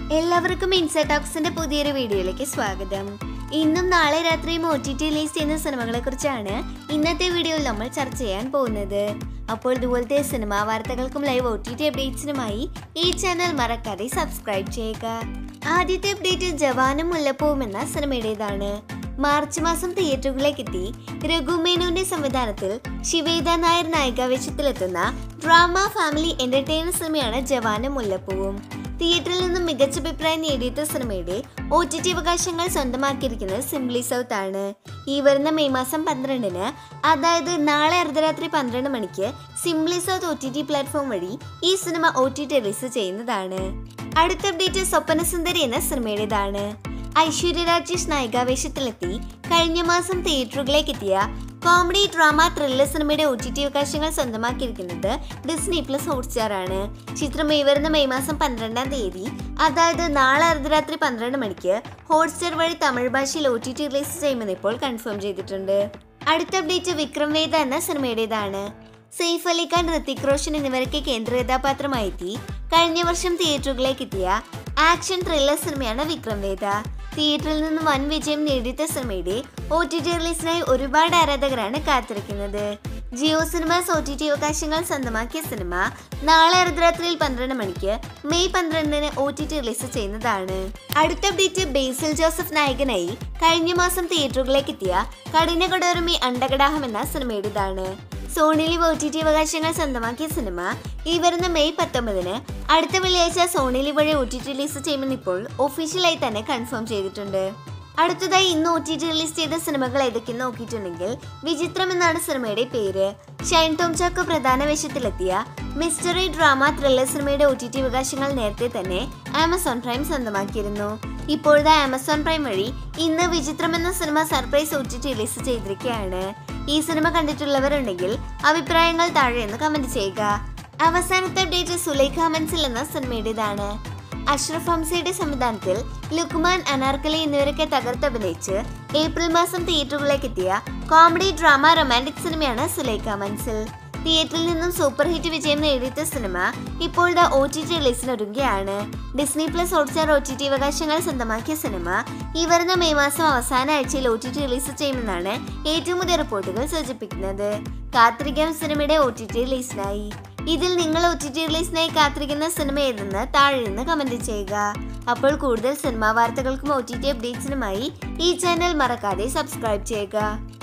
എല്ലാവർക്കും ഇൻസൈടോക്സിന്റെ പുതിയൊരു വീഡിയോയിലേക്ക് സ്വാഗതം ഇന്നും നാളെ രാത്രിയും ഒ ടി ടി റിലീസ് ചെയ്യുന്ന സിനിമകളെ കുറിച്ചാണ് ഇന്നത്തെ വീഡിയോയിൽ നമ്മൾ ചർച്ച ചെയ്യാൻ പോകുന്നത് അപ്പോൾ ഇതുപോലത്തെ സിനിമാ വാർത്തകൾക്കും ലൈവ് ഒ ടി ടി അപ്ഡേറ്റ്സിനുമായി ഈ ചാനൽ മറക്കാതെ സബ്സ്ക്രൈബ് ചെയ്യുക ആദ്യത്തെ അപ്ഡേറ്റ് ജവാനും മുല്ലപ്പൂവും എന്ന സിനിമയുടേതാണ് മാർച്ച് മാസം തിയേറ്ററുകളിലേക്ക് എത്തി രഘുമേനുവിന്റെ സംവിധാനത്തിൽ ശിവേദ നായർ നായികാവേശത്തിലെത്തുന്ന ഡ്രാമ ഫാമിലി എന്റർടൈനർ സിനിമയാണ് ജവാനും മുല്ലപ്പൂവും തിയേറ്ററിൽ നിന്നും മികച്ച അഭിപ്രായം നേടിയെത്ത സിനിമയുടെ ഒ ടി ടി അവകാശങ്ങൾ സ്വന്തമാക്കിയിരിക്കുന്നത് സിംപ്ലി സൗത്ത് ആണ് ഈ വരുന്ന മെയ് മാസം പന്ത്രണ്ടിന് അതായത് നാളെ അർദ്ധരാത്രി പന്ത്രണ്ട് മണിക്ക് simply south O T T platform വഴി ഈ cinema O T T release ചെയ്യുന്നതാണ് അടുത്ത അപ്ഡേറ്റ് സ്വപ്നസുന്ദരി എന്ന സിനിമയുടേതാണ് ഐശ്വര്യ രാജേഷ് നായികാവേശത്തിലെത്തി കഴിഞ്ഞ മാസം തിയേറ്ററുകളിലേക്ക് എത്തിയ കോമഡി ഡ്രാമ ത്രില്ലർ സിനിമയുടെ ഒ ടി ടി അവകാശങ്ങൾ സ്വന്തമാക്കിയിരിക്കുന്നത് ഡിസ്നി പ്ലസ് ഹോട്ട്സ്റ്റാർ ആണ് ചിത്രം ഈ വരുന്ന മെയ് മാസം പന്ത്രണ്ടാം തീയതി അതായത് നാളെ അർദ്ധരാത്രി പന്ത്രണ്ട് മണിക്ക് ഹോട്ട്സ്റ്റാർ വഴി തമിഴ് ഭാഷയിൽ ഒ ടി ടി റിലീസ് ചെയ്യുമെന്ന് ഇപ്പോൾ കൺഫേം ചെയ്തിട്ടുണ്ട് അടുത്ത അപ്ഡേറ്റ് വിക്രം വേദ എന്ന സിനിമയുടേതാണ് സെയ്ഫ് അലി ഖാൻ ഋത്തിക് റോഷൻ എന്നിവരൊക്കെ കേന്ദ്ര കഥാപാത്രമായി എത്തി കഴിഞ്ഞ വർഷം തിയേറ്ററുകളിലേക്ക് എത്തിയ ആക്ഷൻ ത്രില്ലർ സിനിമയാണ് വിക്രം വേദ തിയേറ്ററിൽ നിന്ന് വൻ വിജയം നേടിയ സിനിമയുടെ ഒ ടി ടി റിലീസിനായി ഒരുപാട് ആരാധകരാണ് കാത്തിരിക്കുന്നത് Jio cinemas O T T അവകാശങ്ങൾ സ്വന്തമാക്കിയ സിനിമ നാളെ അർദ്ധരാത്രിയിൽ പന്ത്രണ്ട് മണിക്ക് മെയ് പന്ത്രണ്ടിന് ഒ ടി ടി റിലീസ് ചെയ്യുന്നതാണ് അടുത്ത അപ്ഡേറ്റ് ബേസിൽ ജോസഫ് നായകനായി കഴിഞ്ഞ മാസം തിയേറ്ററുകളിലേക്ക് എത്തിയ കഠിന കടോരമി അണ്ടകടാഹം എന്ന സിനിമയുടേതാണ് Sony Liv O T T അവകാശങ്ങൾ സ്വന്തമാക്കിയ സിനിമ ഈ വരുന്ന മെയ് പത്തൊമ്പതിന് അടുത്ത വെള്ളിയാഴ്ച സോണി ലിവ് വഴി ഒ ടി ടി റിലീസ് ചെയ്യുമെന്ന് ഇപ്പോൾ ഒഫീഷ്യലായി തന്നെ കൺഫേം ചെയ്തിട്ടുണ്ട് അടുത്തതായി ഇന്ന് ഒ ടി ടി റിലീസ് ചെയ്ത സിനിമകൾ ഏതൊക്കെയെന്ന് നോക്കിയിട്ടുണ്ടെങ്കിൽ വിചിത്രം എന്നാണ് സിനിമയുടെ പേര് ഷൈൻ ടോം ചാക്കോ പ്രധാന വേഷത്തിലെത്തിയ മിസ്റ്ററി ഡ്രാമ ത്രില്ലർ സിനിമയുടെ ഒ ടി ടി അവകാശങ്ങൾ നേരത്തെ തന്നെ ആമസോൺ പ്രൈം സ്വന്തമാക്കിയിരുന്നു ഇപ്പോഴത്തെ ആമസോൺ പ്രൈം വഴി ഇന്ന് വിചിത്രം എന്ന സിനിമ surprise O T T release ചെയ്തിരിക്കുകയാണ് ഈ സിനിമ കണ്ടിട്ടുള്ളവരുണ്ടെങ്കിൽ അഭിപ്രായങ്ങൾ താഴെ എന്ന് കമന്റ് ചെയ്യുക അവസാനത്തെ അപ്ഡേറ്റ് സുലൈഖ മൻസിൽ എന്ന സിനിമയുടേതാണ് അഷ്റഫ് ഹംസയുടെ സംവിധാനത്തിൽ ലുക്മാൻ അനാർക്കലി എന്നിവരൊക്കെ തകർത്തഭിനയിച്ച് ഏപ്രിൽ മാസം തിയേറ്ററുകളിലേക്ക് എത്തിയ കോമഡി ഡ്രാമ റൊമാൻറ്റിക് സിനിമയാണ് സുലൈഖ മൻസിൽ തിയേറ്ററിൽ നിന്നും സൂപ്പർ ഹിറ്റ് വിജയം നേടിയ സിനിമ ഇപ്പോഴത്തെ ഒ ടി ടി റിലീസിനൊരുങ്ങുകയാണ് Disney plus Hotstar O T T അവകാശങ്ങൾ സ്വന്തമാക്കിയ സിനിമ ഈ വരുന്ന മെയ് മാസം അവസാന ആഴ്ചയിൽ ഒ ടി ടി റിലീസ് ചെയ്യുമെന്നാണ് ഏറ്റവും പുതിയ റിപ്പോർട്ടുകൾ സൂചിപ്പിക്കുന്നത് കാത്തിരിക്കാം സിനിമയുടെ ഒ ടി ടി റിലീസിനായി ഇതിൽ നിങ്ങൾ ഒ ടി ടി റിലീസിനായി കാത്തിരിക്കുന്ന സിനിമ ഏതെന്ന് താഴെ നിന്ന് കമന്റ് ചെയ്യുക അപ്പോൾ കൂടുതൽ സിനിമാ വാർത്തകൾക്കും ഒ ടി ടി അപ്ഡേറ്റ്സിനുമായി ഈ ചാനൽ മറക്കാതെ സബ്സ്ക്രൈബ് ചെയ്യുക